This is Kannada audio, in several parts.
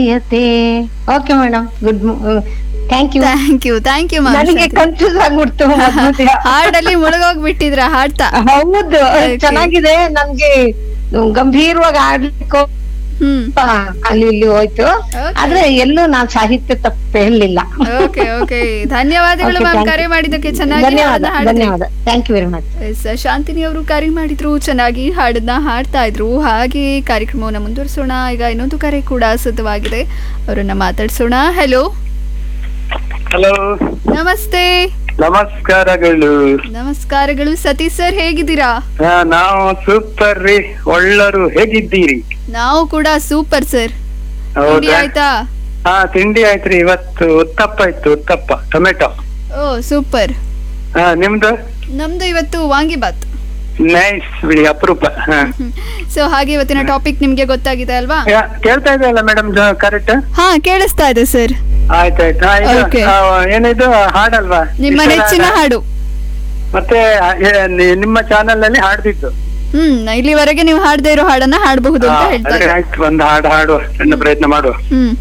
Okay madam good thank you thank you thank you ನನಗೆ ಕನ್ಫ್ಯೂಸ್ ಆಗ್ಬಿಡ್ತು ಮೊದ್ಲು. ಹಾಡಲ್ಲಿ ಮುಳುಗೋಗ್ಬಿಟ್ಟಿದ್ರ ಹಾಡ್ತಾ ಹೌದು Okay. ಚೆನ್ನಾಗಿದೆ ನನ್ಗೆ ಗಂಭೀರವಾಗಿ ಆಡ್ಲಿಕ್ಕೆ ಹ್ಮ್ ಅಲ್ಲಿ ಇಲ್ಲಿ ಹೋಯ್ತು Okay. ಆದ್ರೆ ಎಲ್ಲೂ ನಾನ್ ಸಾಹಿತ್ಯ ತಪ್ಪು ಹೇಳಲಿಲ್ಲ ಓಕೆ ಓಕೆ ಧನ್ಯವಾದಗಳು Okay, ಮ್ಯಾಮ್ thank ಕರೆ you. ಮಾಡಿದ್ದಕ್ಕೆ ಚೆನ್ನಾಗಿ ಧನ್ಯವಾದ ಹಾಡನ್ನ ಹಾಡಿದ್ರಿ. ಧನ್ಯವಾದ thank you very much S Shantini ಅವರು ಕರೆ ಮಾಡಿದ್ರು ಚೆನ್ನಾಗಿ ಹಾಡನ್ನ ಹಾಡ್ತಾ ಇದ್ರು ಹಾಗೆ ಕಾರ್ಯಕ್ರಮವನ್ನು ಮುಂದುವರಿಸೋಣ ಈಗ ಇನ್ನೊಂದು ಕರೆ ಕೂಡ ಸಿದ್ಧವಾಗಿದೆ ಅವರನ್ನ ಮಾತಾಡ್ಸೋಣ ಹೆಲೋ ಹಲೋ ನಮಸ್ತೆ ನಮಸ್ಕಾರಗಳು ನಮಸ್ಕಾರಗಳು ಸತೀಶ್ ಸರ್ ಹೇಗಿದ್ದೀರಾ ಹಾ, ನಾವು ಸೂಪರ್ ರೀ ಒಳ್ಳರು ಹೇಗಿದ್ದೀರಿ ನಾವು ಕೂಡ ಸೂಪರ್ ಸರ್ ತಿಂಡಿ ಹೌದಾ ಆಯ್ತಾ ಹಾ ತಿಂಡಿ ಆಯ್ತ್ರಿ ಇವತ್ತು ಉತ್ತಪ್ಪ ಇತ್ತು ಉತ್ತಪ್ಪ ಟೊಮೆಟೊ ಓ ಸೂಪರ್ ಹಾ ನಿಮ್ದು ನಮ್ದು ಇವತ್ತು ವಾಂಗಿಬಾತ್ ನೈಸ್ ಬಿಡಿ ಅಪರೂಪ ಹಾ ಸೊ ಹಾಗೆ ಇವತ್ತಿನ ಟಾಪಿಕ್ ನಿಮ್ಗೆ ಗೊತ್ತಾಗಿದೆ ಅಲ್ವಾ ಯಾ, ಕೇಳ್ತಾ ಇದೆಯಲ್ಲ ಮೇಡಮ್ ಕರೆಕ್ಟ್ ಹಾ ಕೇಳಿಸ್ತಾ ಇದೆ ಸರ್ ಆಯ್ತಾಯ್ತು ಹಾ, ಇದು, Okay. ಆ, ಏನಿದು ಹಾಡಲ್ವಾ ನಿಮ್ಮ ಇಷ್ಟದ ನೆಚ್ಚಿನ ಹಾಡ? ಹಾಡು ಮತ್ತೆ ಆ, ಏ, ನಿ- ನಿಮ್ಮ ಚಾನಲ್ ಅಲ್ಲಿ ಹಾಡ್ದಿದ್ದು ಹ್ಮ್ ಇಲ್ಲಿವರೆಗೆ ನೀವು ಹಾಡದೇ ಇರೋ ಹಾಡನ್ನ ಹಾಡಬಹುದು ಅಂತ ಹಾ, ಹೇಳ್ತಾ ಅದೇ ಇದ್ದಾರೆ ಆಯ್ತು ಒಂದು ಹಾಡು ಹಾಡುವ ಸಣ್ಣ ಪ್ರಯತ್ನ ಮಾಡುವ ಹ್ಮ್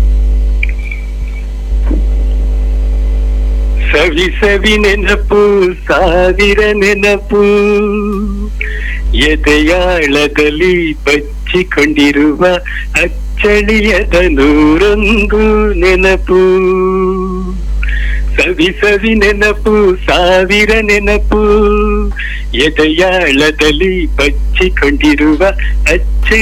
ಸವಿ ಸವಿ ನೆನಪು ಸಾವಿರ ನೆನಪು ಎದೆಯಾಳದಲ್ಲಿ ಬಚ್ಚಿಕೊಂಡಿರುವ ಅಚ್ಚಳಿಯದ ನೂರೊಂದು ನೆನಪು ಸವಿ ಸವಿ ನೆನಪು ಸಾವಿರ ನೆನಪು ಎದೆಯಾಳದಲ್ಲಿ ಬಚ್ಚಿಕೊಂಡಿರುವ ಅಚ್ಚ